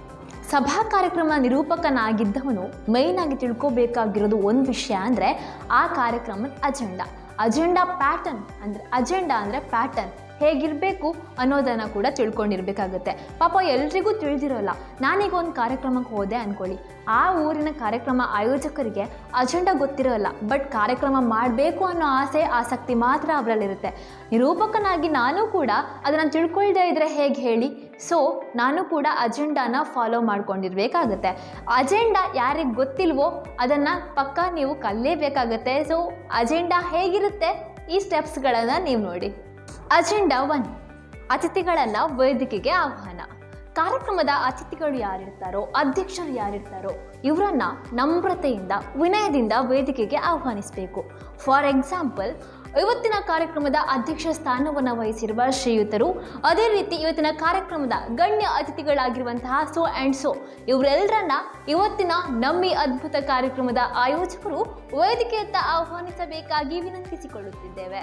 ಸಭಾ ಕಾರ್ಯಕ್ರಮ ನಿರೂಪಕನಾಗಿದ್ದವನು ಮೈನ್ ಆಗಿ ತಿಳ್ಕೊಬೇಕಾಗಿರೋದು ಒಂದು ವಿಷಯ ಅಂದರೆ ಆ ಕಾರ್ಯಕ್ರಮದ ಅಜೆಂಡಾ ಅಜೆಂಡಾ ಪ್ಯಾಟರ್ನ್ ಅಂದರೆ ಅಜೆಂಡಾ ಅಂದರೆ ಪ್ಯಾಟರ್ನ್ ಹೇಗಿರಬೇಕು ಅನ್ನೋದನ್ನು ಕೂಡ ತಿಳ್ಕೊಂಡಿರ್ಬೇಕಾಗುತ್ತೆ ಪಾಪ ಎಲ್ರಿಗೂ ತಿಳಿದಿರೋಲ್ಲ ನಾನೀಗ ಒಂದು ಕಾರ್ಯಕ್ರಮಕ್ಕೆ ಹೋದೆ ಅಂದ್ಕೊಳ್ಳಿ ಆ ಊರಿನ ಕಾರ್ಯಕ್ರಮ ಆಯೋಜಕರಿಗೆ ಅಜೆಂಡಾ ಗೊತ್ತಿರೋಲ್ಲ ಬಟ್ ಕಾರ್ಯಕ್ರಮ ಮಾಡಬೇಕು ಅನ್ನೋ ಆಸೆ ಆಸಕ್ತಿ ಮಾತ್ರ ಅವರಲ್ಲಿರುತ್ತೆ ನಿರೂಪಕನಾಗಿ ನಾನು ಕೂಡ ಅದನ್ನು ತಿಳ್ಕೊಳ್ದೇ ಇದ್ದರೆ ಹೇಗೆ ಹೇಳಿ ಸೊ ನಾನು ಕೂಡ ಅಜೆಂಡಾನ ಫಾಲೋ ಮಾಡ್ಕೊಂಡಿರ್ಬೇಕಾಗತ್ತೆ ಅಜೆಂಡಾ ಯಾರಿಗೆ ಗೊತ್ತಿಲ್ವೋ ಅದನ್ನು ಪಕ್ಕ ನೀವು ಕಲಿಯಬೇಕಾಗತ್ತೆ ಸೊ ಅಜೆಂಡಾ ಹೇಗಿರುತ್ತೆ ಈ ಸ್ಟೆಪ್ಸ್ಗಳನ್ನು ನೀವು ನೋಡಿ ಅಜೆಂಡಾ ಒನ್ ಅತಿಥಿಗಳನ್ನು ವೇದಿಕೆಗೆ ಆಹ್ವಾನ ಕಾರ್ಯಕ್ರಮದ ಅತಿಥಿಗಳು ಯಾರಿರ್ತಾರೋ ಅಧ್ಯಕ್ಷರು ಯಾರಿರ್ತಾರೋ ಇವರನ್ನ ನಮ್ರತೆಯಿಂದ ವಿನಯದಿಂದ ವೇದಿಕೆಗೆ ಆಹ್ವಾನಿಸಬೇಕು ಫಾರ್ ಎಕ್ಸಾಂಪಲ್ ಇವತ್ತಿನ ಕಾರ್ಯಕ್ರಮದ ಅಧ್ಯಕ್ಷ ಸ್ಥಾನವನ್ನು ವಹಿಸಿರುವ ಶ್ರೀಯುತರು ಅದೇ ರೀತಿ ಇವತ್ತಿನ ಕಾರ್ಯಕ್ರಮದ ಗಣ್ಯ ಅತಿಥಿಗಳಾಗಿರುವಂತಹ ಸೋ ಆ್ಯಂಡ್ ಸೋ ಇವರೆಲ್ಲರನ್ನ ಇವತ್ತಿನ ನಮ್ಮಿ ಅದ್ಭುತ ಕಾರ್ಯಕ್ರಮದ ಆಯೋಜಕರು ವೇದಿಕೆಯತ್ತ ಆಹ್ವಾನಿಸಬೇಕಾಗಿ ವಿನಂತಿಸಿಕೊಳ್ಳುತ್ತಿದ್ದೇವೆ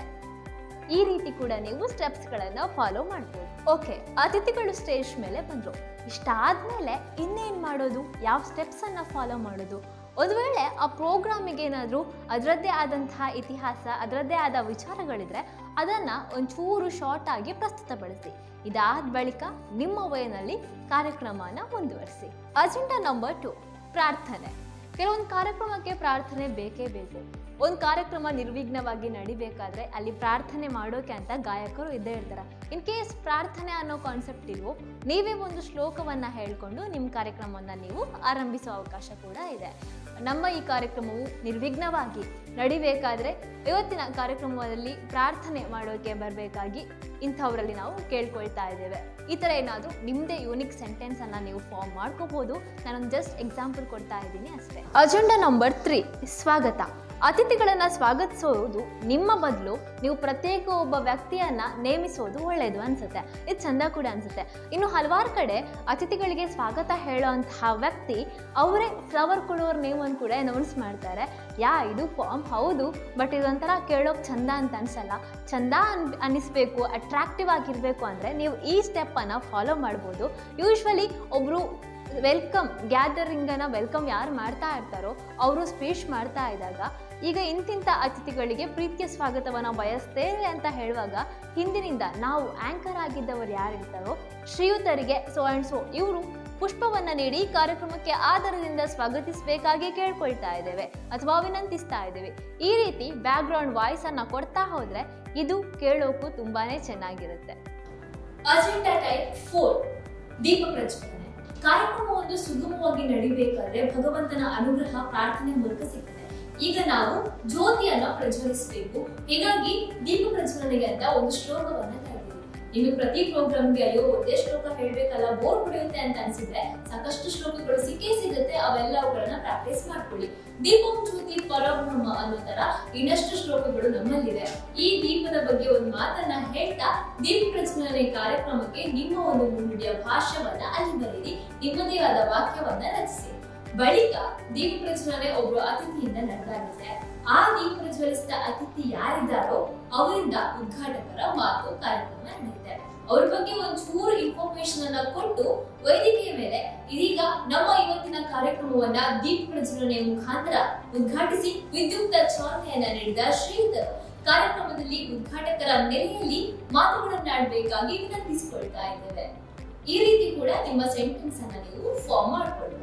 ಈ ರೀತಿ ಕೂಡ ನೀವು ಸ್ಟೆಪ್ಸ್ಗಳನ್ನು ಫಾಲೋ ಮಾಡ್ಬೋದು ಓಕೆ ಅತಿಥಿಗಳು ಸ್ಟೇಜ್ ಮೇಲೆ ಬಂದರು ಇಷ್ಟಾದ್ಮೇಲೆ ಇನ್ನೇನು ಮಾಡೋದು ಯಾವ ಸ್ಟೆಪ್ಸನ್ನು ಫಾಲೋ ಮಾಡೋದು ಒಂದು ವೇಳೆ ಆ ಪ್ರೋಗ್ರಾಮಿಗೆ ಏನಾದರೂ ಅದರದ್ದೇ ಆದಂತಹ ಇತಿಹಾಸ ಅದರದ್ದೇ ಆದ ವಿಚಾರಗಳಿದ್ರೆ ಅದನ್ನು ಒಂಚೂರು ಶಾರ್ಟ್ ಆಗಿ ಪ್ರಸ್ತುತಪಡಿಸಿ ಇದಾದ ಬಳಿಕ ನಿಮ್ಮ ವಯನಲ್ಲಿ ಕಾರ್ಯಕ್ರಮನ ಮುಂದುವರಿಸಿ ಅಜೆಂಡಾ ನಂಬರ್ ಟು ಪ್ರಾರ್ಥನೆ ಕೆಲವೊಂದು ಕಾರ್ಯಕ್ರಮಕ್ಕೆ ಪ್ರಾರ್ಥನೆ ಬೇಕೇ ಬೇಕು ಒಂದು ಕಾರ್ಯಕ್ರಮ ನಿರ್ವಿಘ್ನವಾಗಿ ನಡಿಬೇಕಾದ್ರೆ ಅಲ್ಲಿ ಪ್ರಾರ್ಥನೆ ಮಾಡೋಕೆ ಅಂತ ಗಾಯಕರು ಇದ್ದೇ ಇರ್ತಾರೆ ಇನ್ ಕೇಸ್ ಪ್ರಾರ್ಥನೆ ಅನ್ನೋ ಕಾನ್ಸೆಪ್ಟ್ ಇಲ್ವೋ ನೀವೇ ಒಂದು ಶ್ಲೋಕವನ್ನು ಹೇಳ್ಕೊಂಡು ನಿಮ್ಮ ಕಾರ್ಯಕ್ರಮವನ್ನು ನೀವು ಆರಂಭಿಸೋ ಅವಕಾಶ ಕೂಡ ಇದೆ ನಮ್ಮ ಈ ಕಾರ್ಯಕ್ರಮವು ನಿರ್ವಿಘ್ನವಾಗಿ ನಡಿಬೇಕಾದ್ರೆ ಇವತ್ತಿನ ಕಾರ್ಯಕ್ರಮದಲ್ಲಿ ಪ್ರಾರ್ಥನೆ ಮಾಡೋಕೆ ಬರಬೇಕಾಗಿ ಇಂಥವರಲ್ಲಿ ನಾವು ಕೇಳ್ಕೊಳ್ತಾ ಇದ್ದೇವೆ ಈ ಥರ ಏನಾದರೂ ನಿಮ್ಮದೇ ಯೂನಿಕ್ ಸೆಂಟೆನ್ಸನ್ನು ನೀವು ಫಾರ್ಮ್ ಮಾಡ್ಕೋಬೋದು ನಾನೊಂದು ಜಸ್ಟ್ ಎಕ್ಸಾಂಪಲ್ ಕೊಡ್ತಾ ಇದ್ದೀನಿ ಅಷ್ಟೇ ಅಜೆಂಡಾ ನಂಬರ್ ತ್ರೀ ಸ್ವಾಗತ ಅತಿಥಿಗಳನ್ನು ಸ್ವಾಗತಿಸೋದು ನಿಮ್ಮ ಬದಲು ನೀವು ಪ್ರತ್ಯೇಕ ಒಬ್ಬ ವ್ಯಕ್ತಿಯನ್ನು ನೇಮಿಸೋದು ಒಳ್ಳೆಯದು ಅನಿಸುತ್ತೆ ಇದು ಚಂದ ಕೂಡ ಅನಿಸುತ್ತೆ ಇನ್ನು ಹಲವಾರು ಕಡೆ ಅತಿಥಿಗಳಿಗೆ ಸ್ವಾಗತ ಹೇಳೋಂತಹ ವ್ಯಕ್ತಿ ಅವರೇ ಫ್ಲವರ್ ಕೊಡೋರ ನೇಮನ್ನು ಕೂಡ ಅನೌನ್ಸ್ ಮಾಡ್ತಾರೆ ಯಾ ಇದು ಫಾರ್ಮ್ ಹೌದು ಬಟ್ ಇದೊಂಥರ ಕೇಳೋಕೆ ಚಂದ ಅಂತ ಅನ್ಸಲ್ಲ ಚಂದ ಅನ್ ಅನ್ನಿಸ್ಬೇಕು ಅಟ್ರಾಕ್ಟಿವ್ ಆಗಿರಬೇಕು ಅಂದರೆ ನೀವು ಈ ಸ್ಟೆಪ್ಪನ್ನು ಫಾಲೋ ಮಾಡ್ಬೋದು ಯೂಶ್ವಲಿ ಒಬ್ಬರು ವೆಲ್ಕಮ್ ಗ್ಯಾದರಿಂಗನ್ನು ವೆಲ್ಕಮ್ ಯಾರು ಮಾಡ್ತಾ ಇರ್ತಾರೋ ಅವರು ಸ್ಪೀಚ್ ಮಾಡ್ತಾ ಇದ್ದಾಗ ಈಗ ಇಂತಿಂಥ ಅತಿಥಿಗಳಿಗೆ ಪ್ರೀತಿಯ ಸ್ವಾಗತವನ್ನು ಬಯಸ್ತೇವೆ ಅಂತ ಹೇಳುವಾಗ ಹಿಂದಿನಿಂದ ನಾವು ಆ್ಯಂಕರ್ ಆಗಿದ್ದವರು ಯಾರಿರ್ತಾರೋ ಶ್ರೀಯುತರಿಗೆ ಸೊ ಆ್ಯಂಡ್ ಸೊ ಇವರು ಪುಷ್ಪವನ್ನು ನೀಡಿ ಈ ಕಾರ್ಯಕ್ರಮಕ್ಕೆ ಆಧಾರದಿಂದ ಸ್ವಾಗತಿಸಬೇಕಾಗಿ ಕೇಳ್ಕೊಳ್ತಾ ಇದ್ದೇವೆ ಅಥವಾ ವಿನಂತಿಸ್ತಾ ಇದ್ದೇವೆ ಈ ರೀತಿ ಬ್ಯಾಕ್ಗ್ರೌಂಡ್ ವಾಯ್ಸನ್ನು ಕೊಡ್ತಾ ಹೋದರೆ ಇದು ಕೇಳೋಕ್ಕೂ ತುಂಬಾ ಚೆನ್ನಾಗಿರುತ್ತೆ ಅಜೆಂಡಾ ಟೈಪ್ ಫೋರ್ ದೀಪ ಪ್ರಜ್ವಲನೆ ಕಾರ್ಯಕ್ರಮ ಒಂದು ಸುಗಮವಾಗಿ ನಡಿಬೇಕಾದ್ರೆ ಭಗವಂತನ ಅನುಗ್ರಹ ಪ್ರಾರ್ಥನೆ ಮೂಲಕ ಸಿಗ್ತದೆ ಈಗ ನಾವು ಜ್ಯೋತಿಯನ್ನ ಪ್ರಜ್ವಲಿಸಬೇಕು ಹೀಗಾಗಿ ದೀಪ ಪ್ರಜ್ವಲನೆಗೆ ಅಂತ ಒಂದು ಶ್ಲೋಕವನ್ನ ಕರೆದಿವಿ ಇನ್ನು ಪ್ರತಿ ಪ್ರೋಗ್ರಾಮ್ಗೆ ಅಯ್ಯೋ ಒಂದೇ ಶ್ಲೋಕ ಹೇಳ್ಬೇಕಲ್ಲ ಬೋರ್ ಹೊಡೆಯುತ್ತೆ ಅಂತ ಅನ್ಸಿದ್ರೆ ಸಾಕಷ್ಟು ಶ್ಲೋಕಗಳು ಸಿಕ್ಕೇ ಸಿಗುತ್ತೆ ಅವೆಲ್ಲವುಗಳನ್ನ ಪ್ರಾಕ್ಟೀಸ್ ಮಾಡ್ಕೊಳ್ಳಿ ದೀಪಂ ಜ್ಯೋತಿ ಪರಬ್ರಹ್ಮ ಅನ್ನೋ ತರ ಇನ್ನಷ್ಟು ಶ್ಲೋಕಗಳು ನಮ್ಮಲ್ಲಿದೆ ಈ ದೀಪದ ಬಗ್ಗೆ ಒಂದು ಮಾತನ್ನ ಹೇಳ್ತಾ ದೀಪ ಪ್ರಜ್ವಲನೆ ಕಾರ್ಯಕ್ರಮಕ್ಕೆ ನಿಮ್ಮ ಒಂದು ಮುನ್ನುಡಿಯ ಭಾಷ್ಯವನ್ನ ಅಲ್ಲಿ ಬರೀರಿ ನಿಮ್ಮದೇ ಆದ ವಾಕ್ಯವನ್ನ ರಚಿಸಿ ಬಳಿಕ ದೀಪ ಪ್ರಜ್ವಲನೆ ಒಬ್ರು ಅತಿಥಿಯಿಂದ ನಡೆದಾಗುತ್ತೆ ಆ ದೀಪ ಪ್ರಜ್ವಲಿಸಿದ ಅತಿಥಿ ಯಾರಿದ್ದಾರೋ ಅವರಿಂದ ಉದ್ಘಾಟಕರ ಮಾತು ಕಾರ್ಯಕ್ರಮ ನಡೆಯುತ್ತೆ ಅವ್ರ ಬಗ್ಗೆ ಒಂಚೂರು ಇನ್ಫಾರ್ಮೇಶನ್ ಅನ್ನ ಕೊಟ್ಟು ವೇದಿಕೆಯ ಮೇಲೆ ಇದೀಗ ನಮ್ಮ ಇವತ್ತಿನ ಕಾರ್ಯಕ್ರಮವನ್ನ ದೀಪ ಪ್ರಜ್ವಲನೆ ಮುಖಾಂತರ ಉದ್ಘಾಟಿಸಿ ವಿದ್ಯುಕ್ತ ಚಾಲನೆಯನ್ನ ನೀಡಿದ ಶ್ರೀಯುತರು ಕಾರ್ಯಕ್ರಮದಲ್ಲಿ ಉದ್ಘಾಟಕರ ನೆಲೆಯಲ್ಲಿ ಮಾತುಗಳನ್ನಾಡಬೇಕಾಗಿ ವಿನಂತಿಸಿಕೊಳ್ತಾ ಇದ್ದೇವೆ ಈ ರೀತಿ ಕೂಡ ನಿಮ್ಮ ಸೆಂಟೆನ್ಸ್ ಅನ್ನ ನೀವು ಫಾರ್ಮ್ ಮಾಡ್ಕೊಳ್ಬಹುದು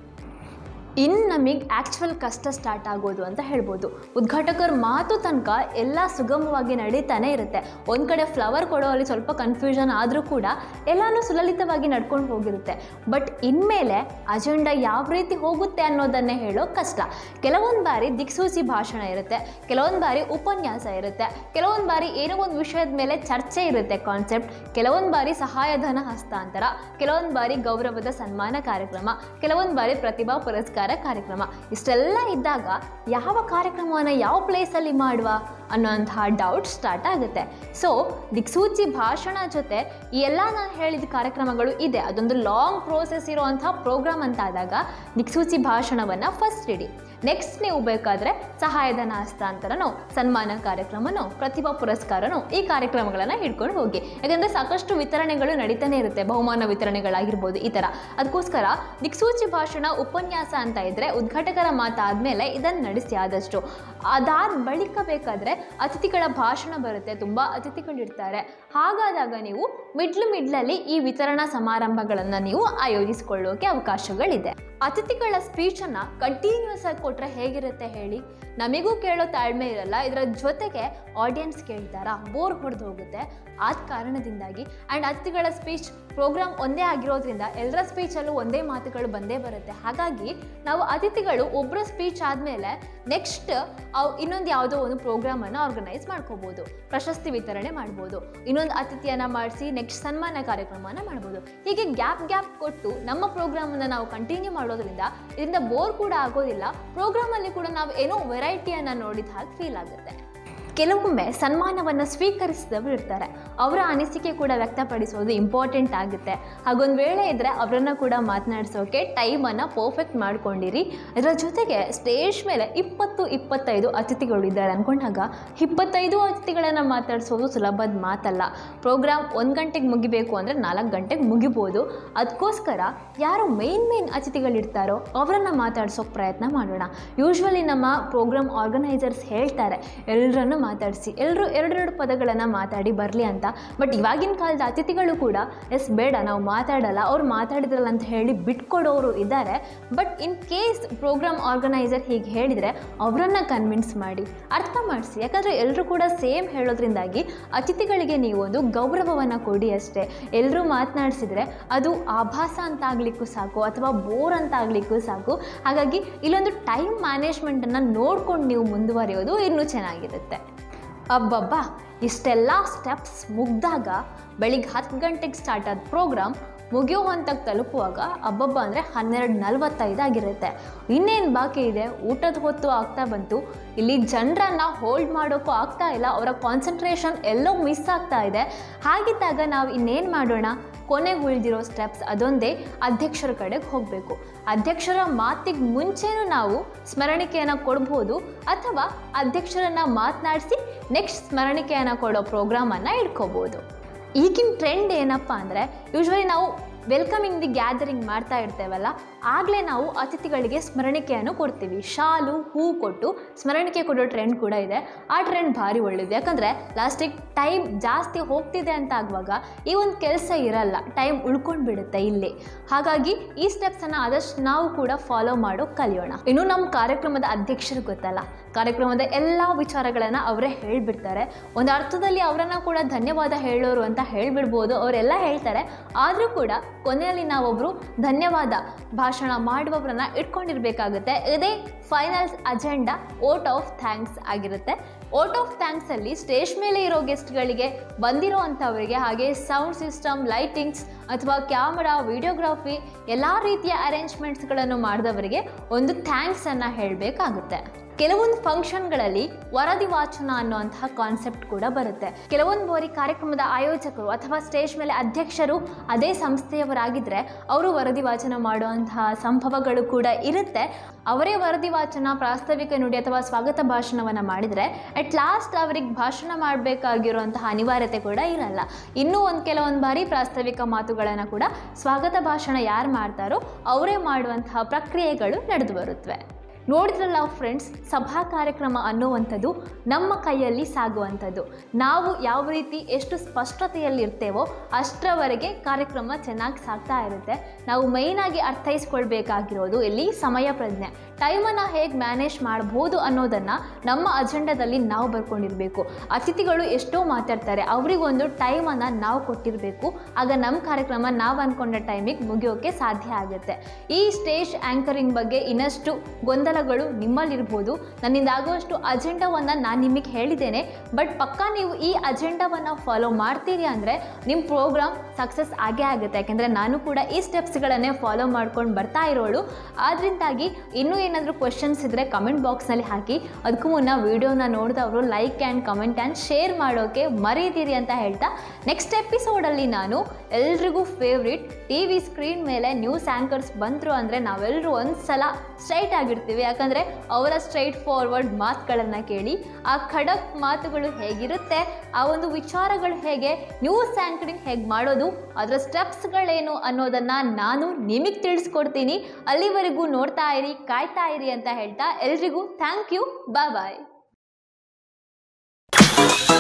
ಇನ್ನು ನಮಗೆ ಆ್ಯಕ್ಚುವಲ್ ಕಷ್ಟ ಸ್ಟಾರ್ಟ್ ಆಗೋದು ಅಂತ ಹೇಳ್ಬೋದು ಉದ್ಘಾಟಕರ ಮಾತು ತನಕ ಎಲ್ಲ ಸುಗಮವಾಗಿ ನಡೀತಾನೆ ಇರುತ್ತೆ ಒಂದು ಕಡೆ ಫ್ಲವರ್ ಕೊಡೋಲ್ಲಿ ಸ್ವಲ್ಪ ಕನ್ಫ್ಯೂಷನ್ ಆದರೂ ಕೂಡ ಎಲ್ಲನೂ ಸುಲಲಿತವಾಗಿ ನಡ್ಕೊಂಡು ಹೋಗಿರುತ್ತೆ ಬಟ್ ಇನ್ಮೇಲೆ ಅಜೆಂಡಾ ಯಾವ ರೀತಿ ಹೋಗುತ್ತೆ ಅನ್ನೋದನ್ನೇ ಹೇಳೋ ಕಷ್ಟ ಕೆಲವೊಂದು ಬಾರಿ ದಿಕ್ಸೂಚಿ ಭಾಷಣ ಇರುತ್ತೆ ಕೆಲವೊಂದು ಬಾರಿ ಉಪನ್ಯಾಸ ಇರುತ್ತೆ ಕೆಲವೊಂದು ಬಾರಿ ಏನೋ ಒಂದು ವಿಷಯದ ಮೇಲೆ ಚರ್ಚೆ ಇರುತ್ತೆ ಕಾನ್ಸೆಪ್ಟ್ ಕೆಲವೊಂದು ಬಾರಿ ಸಹಾಯಧನ ಹಸ್ತಾಂತರ ಕೆಲವೊಂದು ಬಾರಿ ಗೌರವದ ಸನ್ಮಾನ ಕಾರ್ಯಕ್ರಮ ಕೆಲವೊಂದು ಬಾರಿ ಪ್ರತಿಭಾ ಪುರಸ್ಕಾರ ಕಾರ್ಯಕ್ರಮ ಇಷ್ಟೆಲ್ಲ ಇದ್ದಾಗ ಯಾವ ಕಾರ್ಯಕ್ರಮವನ್ನು ಯಾವ ಪ್ಲೇಸಲ್ಲಿ ಮಾಡುವ ಅನ್ನೋಂತಹ ಡೌಟ್ ಸ್ಟಾರ್ಟ್ ಆಗುತ್ತೆ ಸೊ ದಿಕ್ಸೂಚಿ ಭಾಷಣ ಜೊತೆ ಈ ಎಲ್ಲ ನಾನು ಹೇಳಿದ ಕಾರ್ಯಕ್ರಮಗಳು ಇದೆ ಅದೊಂದು ಲಾಂಗ್ ಪ್ರೋಸೆಸ್ ಇರುವಂತಹ ಪ್ರೋಗ್ರಾಮ್ ಅಂತ ಆದಾಗ ದಿಕ್ಸೂಚಿ ಭಾಷಣವನ್ನು ಫಸ್ಟ್ ಇಡಿ ನೆಕ್ಸ್ಟ್ ನೀವು ಬೇಕಾದರೆ ಸಹಾಯಧನ ಹಸ್ತಾಂತರನೋ ಸನ್ಮಾನ ಕಾರ್ಯಕ್ರಮನೋ ಪ್ರತಿಭಾ ಪುರಸ್ಕಾರನೋ ಈ ಕಾರ್ಯಕ್ರಮಗಳನ್ನು ಹಿಡ್ಕೊಂಡು ಹೋಗಿ ಯಾಕಂದರೆ ಸಾಕಷ್ಟು ವಿತರಣೆಗಳು ನಡೀತಾನೆ ಇರುತ್ತೆ ಬಹುಮಾನ ವಿತರಣೆಗಳಾಗಿರ್ಬೋದು ಈ ಥರ ಅದಕ್ಕೋಸ್ಕರ ದಿಕ್ಸೂಚಿ ಭಾಷಣ ಉಪನ್ಯಾಸ ಅಂತ ಇದ್ದರೆ ಉದ್ಘಾಟಕರ ಮಾತಾದಮೇಲೆ ಇದನ್ನು ನಡೆಸಿ ಆದಷ್ಟು ಅದಾದ ಬಳಿಕ ಬೇಕಾದರೆ ಅತಿಥಿಗಳ ಭಾಷಣ ಬರುತ್ತೆ ತುಂಬ ಅತಿಥಿಗಳಿರ್ತಾರೆ ಹಾಗಾದಾಗ ನೀವು ಮಿಡ್ಲು ಮಿಡ್ಲಲ್ಲಿ ಈ ವಿತರಣಾ ಸಮಾರಂಭಗಳನ್ನು ನೀವು ಆಯೋಜಿಸಿಕೊಳ್ಳೋಕೆ ಅವಕಾಶಗಳಿದೆ ಅತಿಥಿಗಳ ಸ್ಪೀಚನ್ನು ಕಂಟಿನ್ಯೂಸ್ ಆಗಿ ಕೊಟ್ಟರೆ ಹೇಗಿರುತ್ತೆ ಹೇಳಿ ನಮಗೂ ಕೇಳೋ ತಾಳ್ಮೆ ಇರಲ್ಲ ಇದರ ಜೊತೆಗೆ ಆಡಿಯನ್ಸ್ ಕೇಳ್ತಾರಾ ಬೋರ್ ಹೊಡೆದು ಹೋಗುತ್ತೆ ಆದ ಕಾರಣದಿಂದಾಗಿ ಆ್ಯಂಡ್ ಅತಿಥಿಗಳ ಸ್ಪೀಚ್ ಪ್ರೋಗ್ರಾಮ್ ಒಂದೇ ಆಗಿರೋದ್ರಿಂದ ಎಲ್ಲರ ಸ್ಪೀಚಲ್ಲೂ ಒಂದೇ ಮಾತುಗಳು ಬಂದೇ ಬರುತ್ತೆ ಹಾಗಾಗಿ ನಾವು ಅತಿಥಿಗಳು ಒಬ್ಬರ ಸ್ಪೀಚ್ ಆದಮೇಲೆ ನೆಕ್ಸ್ಟ್ ಅವು ಇನ್ನೊಂದು ಯಾವುದೋ ಒಂದು ಪ್ರೋಗ್ರಾಮನ್ನು ಆರ್ಗನೈಸ್ ಮಾಡ್ಕೋಬೋದು ಪ್ರಶಸ್ತಿ ವಿತರಣೆ ಮಾಡ್ಬೋದು ಇನ್ನೊಂದು ಅತಿಥಿಯನ್ನು ಮಾಡಿಸಿ ನೆಕ್ಸ್ಟ್ ಸನ್ಮಾನ ಕಾರ್ಯಕ್ರಮನ ಮಾಡ್ಬೋದು ಹೀಗೆ ಗ್ಯಾಪ್ ಗ್ಯಾಪ್ ಕೊಟ್ಟು ನಮ್ಮ ಪ್ರೋಗ್ರಾಮನ್ನು ನಾವು ಕಂಟಿನ್ಯೂ ಮಾಡೋದ್ರಿಂದ ಇದರಿಂದ ಬೋರ್ ಕೂಡ ಆಗೋದಿಲ್ಲ ಪ್ರೋಗ್ರಾಮಲ್ಲಿ ಕೂಡ ನಾವು ಏನೋ ವೆರೈಟಿಯನ್ನು ನೋಡಿದ ಹಾಗೆ ಫೀಲ್ ಆಗುತ್ತೆ ಕೆಲವೊಮ್ಮೆ ಸನ್ಮಾನವನ್ನು ಸ್ವೀಕರಿಸಿದವರು ಇರ್ತಾರೆ ಅವರ ಅನಿಸಿಕೆ ಕೂಡ ವ್ಯಕ್ತಪಡಿಸೋದು ಇಂಪಾರ್ಟೆಂಟ್ ಆಗುತ್ತೆ ಹಾಗೊಂದು ವೇಳೆ ಇದ್ದರೆ ಅವರನ್ನು ಕೂಡ ಮಾತನಾಡಿಸೋಕೆ ಟೈಮನ್ನು ಪರ್ಫೆಕ್ಟ್ ಮಾಡ್ಕೊಂಡಿರಿ ಇದರ ಜೊತೆಗೆ ಸ್ಟೇಜ್ ಮೇಲೆ ಇಪ್ಪತ್ತು ಇಪ್ಪತ್ತೈದು ಅತಿಥಿಗಳು ಇದ್ದಾರೆ ಅಂದ್ಕೊಂಡಾಗ ಇಪ್ಪತ್ತೈದು ಅತಿಥಿಗಳನ್ನು ಮಾತಾಡಿಸೋದು ಸುಲಭದ ಮಾತಲ್ಲ ಪ್ರೋಗ್ರಾಮ್ ಒಂದು ಗಂಟೆಗೆ ಮುಗಿಬೇಕು ಅಂದರೆ ನಾಲ್ಕು ಗಂಟೆಗೆ ಮುಗಿಬೋದು ಅದಕ್ಕೋಸ್ಕರ ಯಾರು ಮೇನ್ ಮೇನ್ ಅತಿಥಿಗಳಿರ್ತಾರೋ ಅವರನ್ನು ಮಾತಾಡ್ಸೋಕೆ ಪ್ರಯತ್ನ ಮಾಡೋಣ ಯೂಶ್ವಲಿ ನಮ್ಮ ಪ್ರೋಗ್ರಾಮ್ ಆರ್ಗನೈಸರ್ಸ್ ಹೇಳ್ತಾರೆ ಎಲ್ಲರನ್ನು ಮಾತಾಡಿಸಿ ಎಲ್ಲರೂ ಎರಡೆರಡು ಪದಗಳನ್ನು ಮಾತಾಡಿ ಬರಲಿ ಅಂತ ಬಟ್ ಇವಾಗಿನ ಕಾಲದ ಅತಿಥಿಗಳು ಕೂಡ ಎಸ್ ಬೇಡ ನಾವು ಮಾತಾಡಲ್ಲ ಅವ್ರು ಮಾತಾಡಿದ್ರಲ್ಲ ಅಂತ ಹೇಳಿ ಬಿಟ್ಕೊಡೋರು ಇದ್ದಾರೆ but in case programme organiser ಹೀಗೆ ಹೇಳಿದರೆ ಅವರನ್ನು ಕನ್ವಿನ್ಸ್ ಮಾಡಿ ಅರ್ಥ ಮಾಡಿಸಿ ಯಾಕಂದರೆ ಎಲ್ಲರೂ ಕೂಡ ಸೇಮ್ ಹೇಳೋದ್ರಿಂದಾಗಿ ಅತಿಥಿಗಳಿಗೆ ನೀವು ಒಂದು ಗೌರವವನ್ನು ಕೊಡಿ ಅಷ್ಟೇ ಎಲ್ಲರೂ ಮಾತನಾಡಿಸಿದ್ರೆ ಅದು ಆಭಾಸ ಅಂತ ಆಗ್ಲಿಕ್ಕೂ ಸಾಕು ಅಥವಾ ಬೋರ್ ಅಂತ ಆಗ್ಲಿಕ್ಕೂ ಸಾಕು ಹಾಗಾಗಿ ಇಲ್ಲೊಂದು ಟೈಮ್ ಮ್ಯಾನೇಜ್ಮೆಂಟನ್ನು ನೋಡ್ಕೊಂಡು ನೀವು ಮುಂದುವರಿಯೋದು ಇನ್ನೂ ಚೆನ್ನಾಗಿರುತ್ತೆ ಅಬ್ಬಬ್ಬ ಇಷ್ಟೆಲ್ಲ ಸ್ಟೆಪ್ಸ್ ಮುಗ್ದಾಗ ಬೆಳಿಗ್ಗೆ ಹತ್ತು ಗಂಟೆಗೆ ಸ್ಟಾರ್ಟ್ ಆದ ಪ್ರೋಗ್ರಾಮ್ ಮುಗಿಯೋ ಹಂತಕ್ಕೆ ತಲುಪುವಾಗ ಅಬ್ಬಬ್ಬ ಅಂದರೆ ಹನ್ನೆರಡು ನಲ್ವತ್ತೈದು ಆಗಿರುತ್ತೆ ಇನ್ನೇನು ಬಾಕಿ ಇದೆ ಊಟದ ಹೊತ್ತು ಆಗ್ತಾ ಬಂತು ಇಲ್ಲಿ ಜನರನ್ನು ಹೋಲ್ಡ್ ಮಾಡೋಕ್ಕೂ ಆಗ್ತಾ ಇಲ್ಲ ಅವರ ಕಾನ್ಸಂಟ್ರೇಷನ್ ಎಲ್ಲೋ ಮಿಸ್ ಆಗ್ತಾ ಇದೆ ಹಾಗಿದ್ದಾಗ ನಾವು ಇನ್ನೇನು ಮಾಡೋಣ ಕೊನೆಗೆ ಉಳಿದಿರೋ ಸ್ಟೆಪ್ಸ್ ಅದೊಂದೇ ಅಧ್ಯಕ್ಷರ ಕಡೆಗೆ ಹೋಗಬೇಕು ಅಧ್ಯಕ್ಷರ ಮಾತಿಗೆ ಮುಂಚೆನೂ ನಾವು ಸ್ಮರಣಿಕೆಯನ್ನು ಕೊಡ್ಬೋದು ಅಥವಾ ಅಧ್ಯಕ್ಷರನ್ನು ಮಾತನಾಡಿಸಿ ನೆಕ್ಸ್ಟ್ ಸ್ಮರಣಿಕೆಯನ್ನು ಕೊಡೋ ಪ್ರೋಗ್ರಾಮನ್ನು ಇಟ್ಕೋಬೋದು ಈಗಿನ ಟ್ರೆಂಡ್ ಏನಪ್ಪ ಅಂದರೆ ಯೂಶ್ವಲಿ ನಾವು ವೆಲ್ಕಮಿಂಗ್ ದಿ ಗ್ಯಾದರಿಂಗ್ ಮಾಡ್ತಾ ಇರ್ತೇವಲ್ಲ ಆಗಲೇ ನಾವು ಅತಿಥಿಗಳಿಗೆ ಸ್ಮರಣಿಕೆಯನ್ನು ಕೊಡ್ತೀವಿ ಶಾಲು ಹೂ ಕೊಟ್ಟು ಸ್ಮರಣಿಕೆ ಕೊಡೋ ಟ್ರೆಂಡ್ ಕೂಡ ಇದೆ ಆ ಟ್ರೆಂಡ್ ಭಾರಿ ಒಳ್ಳೆಯದು ಯಾಕಂದರೆ ಲಾಸ್ಟಿಗೆ ಟೈಮ್ ಜಾಸ್ತಿ ಹೋಗ್ತಿದೆ ಅಂತ ಆಗುವಾಗ ಈ ಒಂದು ಕೆಲಸ ಇರಲ್ಲ ಟೈಮ್ ಉಳ್ಕೊಂಡು ಬಿಡುತ್ತೆ ಇಲ್ಲಿ ಹಾಗಾಗಿ ಈ ಸ್ಟೆಪ್ಸನ್ನು ಆದಷ್ಟು ನಾವು ಕೂಡ ಫಾಲೋ ಮಾಡೋ ಕಲಿಯೋಣ ಇನ್ನು ನಮ್ಮ ಕಾರ್ಯಕ್ರಮದ ಅಧ್ಯಕ್ಷರು ಗೊತ್ತಲ್ಲ ಕಾರ್ಯಕ್ರಮದ ಎಲ್ಲ ವಿಚಾರಗಳನ್ನು ಅವರೇ ಹೇಳಿಬಿಡ್ತಾರೆ ಒಂದು ಅರ್ಥದಲ್ಲಿ ಅವರನ್ನು ಕೂಡ ಧನ್ಯವಾದ ಹೇಳೋರು ಅಂತ ಹೇಳಿಬಿಡ್ಬೋದು ಅವರೆಲ್ಲ ಹೇಳ್ತಾರೆ ಆದರೂ ಕೂಡ ಕೊನೆಯಲ್ಲಿ ನಾವೊಬ್ಬರು ಧನ್ಯವಾದ ಭಾಷಣ ಭಾಷಣ ಮಾಡುವವರನ್ನ ಇಟ್ಕೊಂಡಿರ್ಬೇಕಾಗುತ್ತೆ ಇದೇ final agenda vote of thanks ಆಗಿರುತ್ತೆ ಓಟ್ ಆಫ್ ಥ್ಯಾಂಕ್ಸ್ ಅಲ್ಲಿ ಸ್ಟೇಜ್ ಮೇಲೆ ಇರೋ ಗೆಸ್ಟ್ಗಳಿಗೆ ಬಂದಿರೋ ಅಂಥವರಿಗೆ ಹಾಗೆ ಸೌಂಡ್ ಸಿಸ್ಟಮ್ ಲೈಟಿಂಗ್ಸ್ ಅಥವಾ ಕ್ಯಾಮರಾ ವಿಡಿಯೋಗ್ರಫಿ ಎಲ್ಲ ರೀತಿಯ ಅರೇಂಜ್ಮೆಂಟ್ಸ್ಗಳನ್ನು ಮಾಡಿದವರಿಗೆ ಒಂದು ಥ್ಯಾಂಕ್ಸ್ ಅನ್ನ ಹೇಳಬೇಕಾಗುತ್ತೆ ಕೆಲವೊಂದು ಫಂಕ್ಷನ್ಗಳಲ್ಲಿ ವರದಿ ವಾಚನ ಅನ್ನುವಂತಹ ಕಾನ್ಸೆಪ್ಟ್ ಕೂಡ ಬರುತ್ತೆ ಕೆಲವೊಂದು ಬಾರಿ ಕಾರ್ಯಕ್ರಮದ ಆಯೋಜಕರು ಅಥವಾ ಸ್ಟೇಜ್ ಮೇಲೆ ಅಧ್ಯಕ್ಷರು ಅದೇ ಸಂಸ್ಥೆಯವರಾಗಿದ್ದರೆ ಅವರು ವರದಿ ವಾಚನ ಮಾಡುವಂತಹ ಸಂಭವಗಳು ಕೂಡ ಇರುತ್ತೆ ಅವರೇ ವರದಿ ವಾಚನ ಪ್ರಾಸ್ತಾವಿಕ ನುಡಿ ಅಥವಾ ಸ್ವಾಗತ ಭಾಷಣವನ್ನು ಮಾಡಿದರೆ ಅಟ್ ಲಾಸ್ಟ್ ಅವರಿಗೆ ಭಾಷಣ ಮಾಡಬೇಕಾಗಿರುವಂತಹ ಅನಿವಾರ್ಯತೆ ಕೂಡ ಇರಲ್ಲ ಇನ್ನೂ ಒಂದು ಕೆಲವೊಂದು ಬಾರಿ ಪ್ರಾಸ್ತಾವಿಕ ಮಾತುಗಳನ್ನು ಕೂಡ ಸ್ವಾಗತ ಭಾಷಣ ಯಾರು ಮಾಡ್ತಾರೋ ಅವರೇ ಮಾಡುವಂತಹ ಪ್ರಕ್ರಿಯೆಗಳು ನಡೆದು ಬರುತ್ತವೆ ನೋಡಿದ್ರಲ್ಲ ಫ್ರೆಂಡ್ಸ್ ಸಭಾ ಕಾರ್ಯಕ್ರಮ ಅನ್ನುವಂಥದ್ದು ನಮ್ಮ ಕೈಯಲ್ಲಿ ಸಾಗುವಂಥದ್ದು ನಾವು ಯಾವ ರೀತಿ ಎಷ್ಟು ಸ್ಪಷ್ಟತೆಯಲ್ಲಿ ಇರ್ತೇವೋ ಅಷ್ಟರವರೆಗೆ ಕಾರ್ಯಕ್ರಮ ಚೆನ್ನಾಗಿ ಸಾಗ್ತಾ ಇರುತ್ತೆ ನಾವು ಮೈನಾಗಿ ಅರ್ಥೈಸ್ಕೊಳ್ಬೇಕಾಗಿರೋದು ಇಲ್ಲಿ ಸಮಯ ಪ್ರಜ್ಞೆ ಟೈಮನ್ನು ಹೇಗೆ ಮ್ಯಾನೇಜ್ ಮಾಡ್ಬೋದು ಅನ್ನೋದನ್ನು ನಮ್ಮ ಅಜೆಂಡಾದಲ್ಲಿ ನಾವು ಬರ್ಕೊಂಡಿರಬೇಕು ಅತಿಥಿಗಳು ಎಷ್ಟೋ ಮಾತಾಡ್ತಾರೆ ಅವರಿಗೊಂದು ಟೈಮನ್ನು ನಾವು ಕೊಟ್ಟಿರಬೇಕು ಆಗ ನಮ್ಮ ಕಾರ್ಯಕ್ರಮ ನಾವು ಅಂದ್ಕೊಂಡ ಟೈಮಿಗೆ ಮುಗಿಯೋಕ್ಕೆ ಸಾಧ್ಯ ಆಗುತ್ತೆ ಈ ಸ್ಟೇಜ್ ಆ್ಯಂಕರಿಂಗ್ ಬಗ್ಗೆ ಇನ್ನಷ್ಟು ಗೊಂದಲಗಳು ನಿಮ್ಮಲ್ಲಿರ್ಬೋದು ನನ್ನಿಂದ ಆಗುವಷ್ಟು ಅಜೆಂಡಾವನ್ನು ನಾನು ನಿಮಗೆ ಹೇಳಿದ್ದೇನೆ ಬಟ್ ಪಕ್ಕಾ ನೀವು ಈ ಅಜೆಂಡಾವನ್ನು ಫಾಲೋ ಮಾಡ್ತೀರಿ ಅಂದರೆ ನಿಮ್ಮ ಪ್ರೋಗ್ರಾಮ್ ಸಕ್ಸಸ್ ಆಗೇ ಆಗುತ್ತೆ ಯಾಕೆಂದರೆ ನಾನು ಕೂಡ ಈ ಸ್ಟೆಪ್ಸ್ಗಳನ್ನೇ ಫಾಲೋ ಮಾಡ್ಕೊಂಡು ಬರ್ತಾ ಇರೋಳು ಆದ್ರಿಂದಾಗಿ ಇನ್ನೂ ಏನಾದರೂ ಕ್ವಶನ್ಸ್ ಇದ್ದರೆ ಕಮೆಂಟ್ ಬಾಕ್ಸ್ನಲ್ಲಿ ಹಾಕಿ ಅದಕ್ಕೂ ಮುನ್ನ ವಿಡಿಯೋನ ನೋಡಿದವರು like and comment and share ಮಾಡೋಕ್ಕೆ ಮರೀತೀರಿ ಅಂತ ಹೇಳ್ತಾ ನೆಕ್ಸ್ಟ್ ಎಪಿಸೋಡಲ್ಲಿ ನಾನು ಎಲ್ರಿಗೂ ಫೇವ್ರಿಟ್ ಟಿ ವಿ ಸ್ಕ್ರೀನ್ ಮೇಲೆ ನ್ಯೂಸ್ ಆ್ಯಂಕರ್ಸ್ ಬಂದರು ಅಂದರೆ ನಾವೆಲ್ಲರೂ ಒಂದು ಸಲ ಸ್ಟ್ರೈಟ್ ಆಗಿರ್ತೀವಿ ಯಾಕಂದರೆ ಅವರ ಸ್ಟ್ರೈಟ್ ಫಾರ್ವರ್ಡ್ ಮಾತುಗಳನ್ನು ಕೇಳಿ ಆ ಖಡಕ್ ಮಾತುಗಳು ಹೇಗಿರುತ್ತೆ ಆ ಒಂದು ವಿಚಾರಗಳು ಹೇಗೆ ನ್ಯೂಸ್ ಆ್ಯಂಕರಿಂಗ್ ಹೇಗೆ ಮಾಡೋದು ಅದರ ಸ್ಟೆಪ್ಸ್ಗಳೇನು ಅನ್ನೋದನ್ನು ನಾನು ನಿಮಗೆ ತಿಳಿಸ್ಕೊಡ್ತೀನಿ ಅಲ್ಲಿವರೆಗೂ ನೋಡ್ತಾ ಇರಿ ಕಾಯ್ತಾ ಇರಿ ಅಂತ ಹೇಳ್ತಾ ಎಲ್ರಿಗೂ ಥ್ಯಾಂಕ್ ಯು ಬಾಯ್ ಬಾಯ್